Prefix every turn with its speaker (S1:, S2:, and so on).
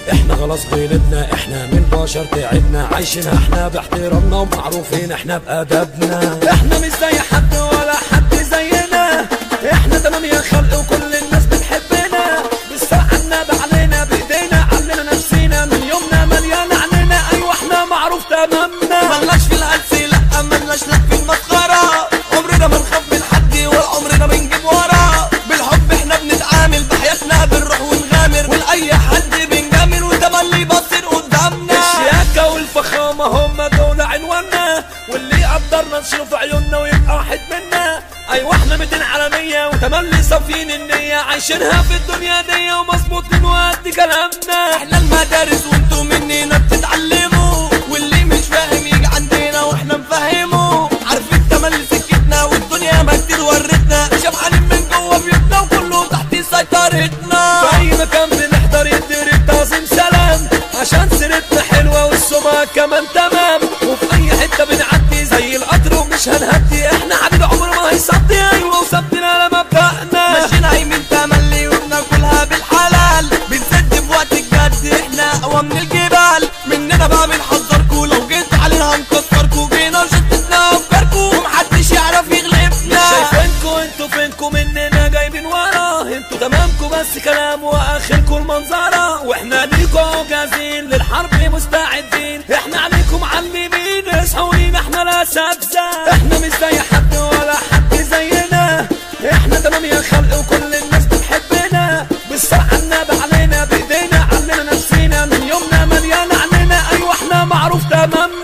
S1: احنا خلاص غلبنا احنا من بشر تعبنا عايشين احنا باحترامنا ومعروفين احنا بأدبنا احنا مش زي حد ولا حد زينا احنا تمام يا خلق وكل الناس بتحبنا بالسرعة النبي علينا بايدينا علمنا نفسينا من يومنا مليان عننا ايوه احنا معروف تمامنا
S2: ملناش في الهلس لا ملناش لك في المسخرة عمرنا ما نخاف من حد ولا عمرنا بنجيب ورا بالحب احنا بنتعامل بحياتنا بنروح ونغامر ولأي حد بنجامل وتملي يبصر قدامنا
S1: الشياكة والفخامة هم دول عنواننا واللي يقدرنا نشيله في عيوننا ويبقى واحد منا ايوه احنا 200 عالمية وتملي صافيين النية عايشينها في الدنيا دي ومظبوطين وقد كلامنا
S2: احنا المدارس وانتوا مننا بتتعلموا واللي مش فاهم يجي عندنا واحنا نفهمه عارفين تملي سكتنا والدنيا ما كتير ورتنا شبعانين من جوه بيوتنا وكله تحت سيطرتنا
S1: في اي مكان بنحضر يدير تعظيم سلام عشان سيرتنا حلوة والسمعة كمان تمام وفي اي حتة بنعدي زي القطر ومش هنهدي احنا عبيد عمر ما هيصدي ايوه وثبتنا لمبدأنا
S2: ماشيين عايمين تملي وبناكلها بالحلال بنسد في وقت الجد احنا اقوى من الجبال مننا بقى بنحذركوا لو جيت علينا هنكسركوا جينا شتتنا افكاركوا ومحدش يعرف يغلبنا
S1: شايفينكوا انتوا فينكوا مننا جايبين ورا انتوا تمامكوا بس كلام واخركوا المنظرة واحنا ليكوا جاهزين للحرب مستعدين احنا عليكم معلمين اصحوا لينا احنا الاساتذة احنا مش زي حد ولا حد زينا احنا تمام يا خلق وكل الناس بتحبنا بالسرعة النبي علينا بايدينا علمنا نفسينا من يومنا مليان عننا ايوه احنا معروف تمام